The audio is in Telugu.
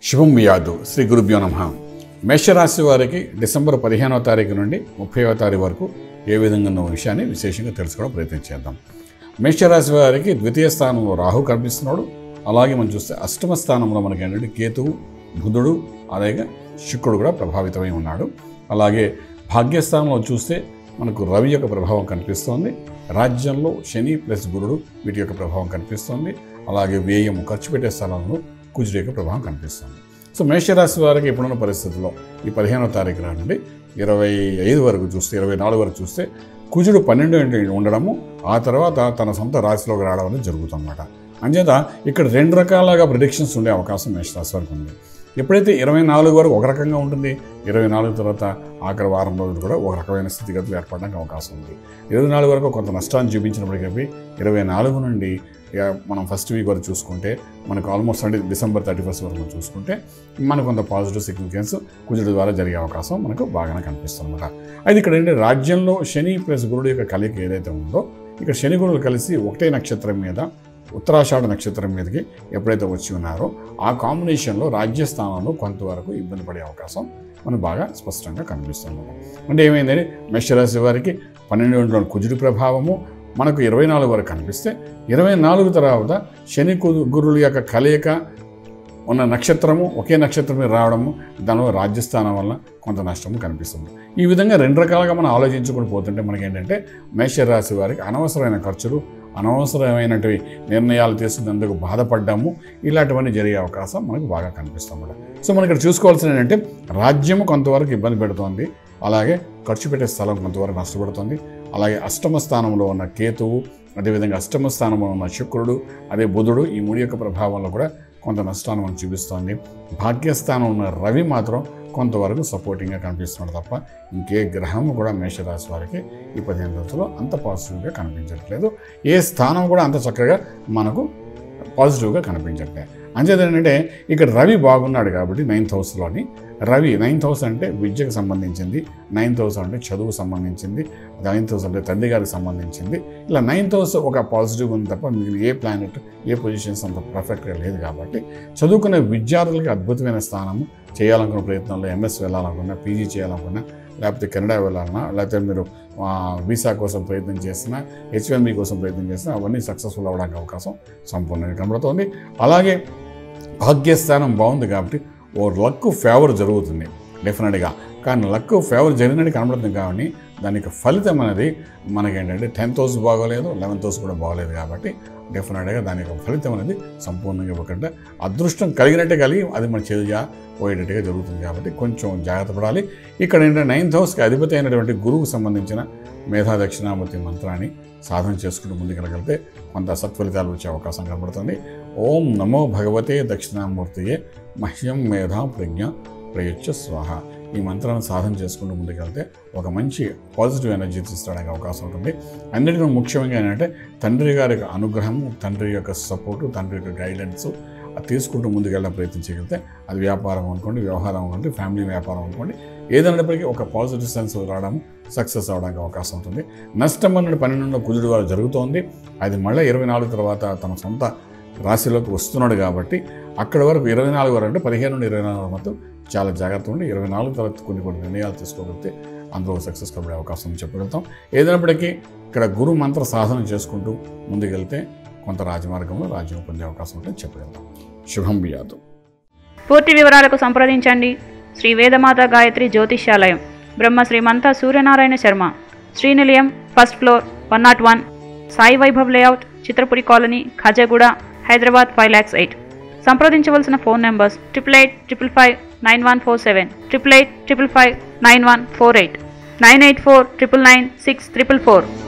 శుభం వ్యాధు శ్రీ గురుభ్యో నమ మేషరాశి వారికి డిసెంబర్ పదిహేనవ తారీఖు నుండి ముప్పైవ తారీఖు వరకు ఏ విధంగా ఉన్న విషయాన్ని విశేషంగా తెలుసుకోవడం ప్రయత్నం చేద్దాం మేషరాశి వారికి ద్వితీయ స్థానంలో రాహు కనిపిస్తున్నాడు అలాగే మనం చూస్తే అష్టమ స్థానంలో మనకి ఏంటంటే కేతువు బుధుడు అలాగే శుక్రుడు కూడా ప్రభావితమై ఉన్నాడు అలాగే భాగ్యస్థానంలో చూస్తే మనకు రవి యొక్క ప్రభావం కనిపిస్తోంది రాజ్యంలో శని ప్లస్ గురుడు వీటి యొక్క ప్రభావం కనిపిస్తోంది అలాగే వ్యయం ఖర్చు పెట్టే స్థలంలో కుజుడు యొక్క ప్రభావం కనిపిస్తుంది సో మేషరాశి వారికి ఇప్పుడున్న పరిస్థితుల్లో ఈ పదిహేనవ తారీఖు నుండి ఇరవై ఐదు వరకు చూస్తే ఇరవై నాలుగు వరకు చూస్తే కుజుడు పన్నెండు ఇంటి ఉండడము ఆ తర్వాత తన సొంత రాశిలోకి రావడం అనేది జరుగుతుందన్నమాట అంచేత ఇక్కడ రెండు రకాలుగా ప్రిడిక్షన్స్ ఉండే అవకాశం మేషరాశి వారికి ఉంది ఎప్పుడైతే ఇరవై నాలుగు వరకు ఒక రకంగా ఉంటుంది ఇరవై నాలుగు తర్వాత ఆఖరి వారం రోజులు కూడా ఒక రకమైన స్థితిగతులు ఏర్పడడానికి అవకాశం ఉంది ఇరవై నాలుగు వరకు కొంత నష్టాన్ని చూపించినప్పటికీ ఇరవై నాలుగు నుండి ఇక మనం ఫస్ట్ వీక్ వరకు చూసుకుంటే మనకు ఆల్మోస్ట్ అంటే డిసెంబర్ థర్టీ ఫస్ట్ వరకు మనం చూసుకుంటే మనకు కొంత పాజిటివ్ సిగ్నిఫికెన్స్ కుజుడు ద్వారా జరిగే అవకాశం మనకు బాగానే కనిపిస్తుంది అనమాట అయితే ఇక్కడ ఏంటంటే రాజ్యంలో శని ప్లస్ గురుడు యొక్క కలిక ఏదైతే ఉందో ఇక్కడ శని గురుడు కలిసి ఒకటే నక్షత్రం మీద ఉత్తరాషాఢ నక్షత్రం మీదకి ఎప్పుడైతే వచ్చి ఉన్నారో ఆ కాంబినేషన్లో రాజ్యస్థానంలో కొంతవరకు ఇబ్బంది పడే అవకాశం మనకు బాగా స్పష్టంగా కనిపిస్తుంది అంటే ఏమైందని మేషరాశి వారికి పన్నెండు గంటల కుజుడి ప్రభావము మనకు ఇరవై నాలుగు వరకు కనిపిస్తే ఇరవై నాలుగు తర్వాత శని కు- గురువుల యొక్క కలయిక ఉన్న నక్షత్రము ఒకే నక్షత్రం మీద రావడము దానిలో రాజ్యస్థానం వల్ల కొంత నష్టము కనిపిస్తుంది ఈ విధంగా రెండు రకాలుగా మనం ఆలోచించుకుని పోతుంటే మనకి ఏంటంటే మేషరాశి వారికి అనవసరమైన ఖర్చులు అనవసరమైనటువంటి నిర్ణయాలు తీసుకున్నందుకు బాధపడ్డాము ఇలాంటివన్నీ జరిగే అవకాశం మనకు బాగా కనిపిస్తుంది సో మనం ఇక్కడ చూసుకోవాల్సిన ఏంటంటే రాజ్యము కొంతవరకు ఇబ్బంది పెడుతోంది అలాగే ఖర్చు పెట్టే స్థలం కొంతవరకు నష్టపడుతుంది అలాగే అష్టమ స్థానంలో ఉన్న కేతువు అదేవిధంగా అష్టమ స్థానంలో ఉన్న శుక్రుడు అదే బుధుడు ఈ మూడు యొక్క ప్రభావంలో కూడా కొంత నష్టాన్ని మనం చూపిస్తోంది భాగ్యస్థానం ఉన్న రవి మాత్రం కొంతవరకు సపోర్టింగ్గా కనిపిస్తున్నాడు తప్ప ఇంకే గ్రహం కూడా మేషరాశి వారికి ఈ పదిహేను రోజుల్లో అంత పాజిటివ్గా కనిపించట్లేదు ఏ స్థానం కూడా అంత చక్కగా మనకు పాజిటివ్గా కనిపించట్లేదు అంచేత ఏంటంటే ఇక్కడ రవి బాగున్నాడు కాబట్టి నైన్త్ హౌస్లోని రవి నైన్త్ హౌస్ అంటే విద్యకు సంబంధించింది నైన్త్ హౌస్ అంటే చదువుకు సంబంధించింది నైన్త్ హౌస్ అంటే తండ్రి గారికి సంబంధించింది ఇలా నైన్త్ హౌస్ ఒక పాజిటివ్ ఉంది తప్ప మిగిలిన ఏ ప్లానెట్ ఏ పొజిషన్స్ అంత పర్ఫెక్ట్గా లేదు కాబట్టి చదువుకునే విద్యార్థులకి అద్భుతమైన స్థానము చేయాలనుకున్న ప్రయత్నంలో ఎంఎస్ వెళ్ళాలనుకున్నా పీజీ చేయాలనుకున్నా లేకపోతే కెనడా వెళ్ళాలన్నా లేకపోతే మీరు ఆ, వీసా కోసం ప్రయత్నం చేసినా హెచ్ఎన్బి కోసం ప్రయత్నం చేసినా అవన్నీ సక్సెస్ఫుల్ అవ్వడానికి అవకాశం సంపూర్ణంగా కనబడుతోంది అలాగే భాగ్యస్థానం బాగుంది కాబట్టి ఓ లక్ ఫేవర్ జరుగుతుంది డెఫినెట్గా కానీ లక్ ఫేవర్ జరిగినట్టు కనబడుతుంది కాబట్టి దానికి ఫలితం అనేది మనకేంటంటే టెన్త్ హౌస్ బాగోలేదు లెవెన్త్ హౌస్ కూడా బాగోలేదు కాబట్టి డెఫినెట్గా దాని యొక్క ఫలితం అనేది సంపూర్ణంగా ఇవ్వకుండా అదృష్టం కలిగినట్టే కలిగి అది మన చేదుగా పోయేటట్టుగా జరుగుతుంది కాబట్టి కొంచెం జాగ్రత్త పడాలి ఇక్కడ ఏంటంటే నైన్త్ హౌస్కి అధిపతి అయినటువంటి గురువుకు సంబంధించిన మేధా దక్షిణామూర్తి మంత్రాన్ని సాధన చేసుకుంటూ ముందుకెళ్ళగలిగితే కొంత సత్ఫలితాలు వచ్చే అవకాశం కనబడుతుంది ఓం నమో భగవతే దక్షిణామూర్తియే మహ్యం మేధా ప్రజ్ఞ ప్రయుచ్చ స్వాహ ఈ మంత్రాన్ని సాధన చేసుకుంటూ ముందుకెళ్తే ఒక మంచి పాజిటివ్ ఎనర్జీ తీసుకోవడానికి అవకాశం ఉంటుంది అన్నిటికీ ముఖ్యంగా ఏంటంటే తండ్రి గారి యొక్క అనుగ్రహము తండ్రి యొక్క సపోర్టు తండ్రి యొక్క గైడెన్స్ అది తీసుకుంటూ ముందుకెళ్ళడం ప్రయత్నం చేయగలిగితే అది వ్యాపారం అనుకోండి వ్యవహారం అనుకోండి ఫ్యామిలీ వ్యాపారం అనుకోండి ఏదైనప్పటికీ ఒక పాజిటివ్ సెన్స్ రావడం సక్సెస్ అవడానికి అవకాశం ఉంటుంది నష్టం అన్నది పన్నెండులో కుజుడు వారు జరుగుతోంది అది మళ్ళీ ఇరవై నాలుగు తర్వాత తన సొంత రాశిలోకి వస్తున్నాడు కాబట్టి అక్కడి వరకు ఇరవై నాలుగు వరకు అంటే పదిహేను నుండి ఇరవై నాలుగు మొత్తం చాలా జాగ్రత్త ఉండి ఇరవై నాలుగు తర్వాత కొన్ని కొన్ని నిర్ణయాలు తీసుకోగలిగితే అందులో సక్సెస్ కనబడే అవకాశం ఉంది చెప్పగలుగుతాం ఏదైనప్పటికీ ఇక్కడ గురు మంత్ర సాధన చేసుకుంటూ ముందుకెళ్తే కొంత రాజమార్గంలో రాజ్యం పొందే అవకాశం ఉంటుందని చెప్పగలుగుతాం శుభం బియాదు పూర్తి వివరాలకు సంప్రదించండి Shri Vedamata Gayatri Jyotishyalayam Brahma Srimantha Suryanarayana Sharma Srinilayam first floor one not one Sai Vaibhav layout Chitrapuri colony Khajaguda Hyderabad five lakhs eight సంప్రదించవలసిన phone numbers triple eight triple five nine one four seven triple eight triple five nine one four eight nine eight four triple nine six triple four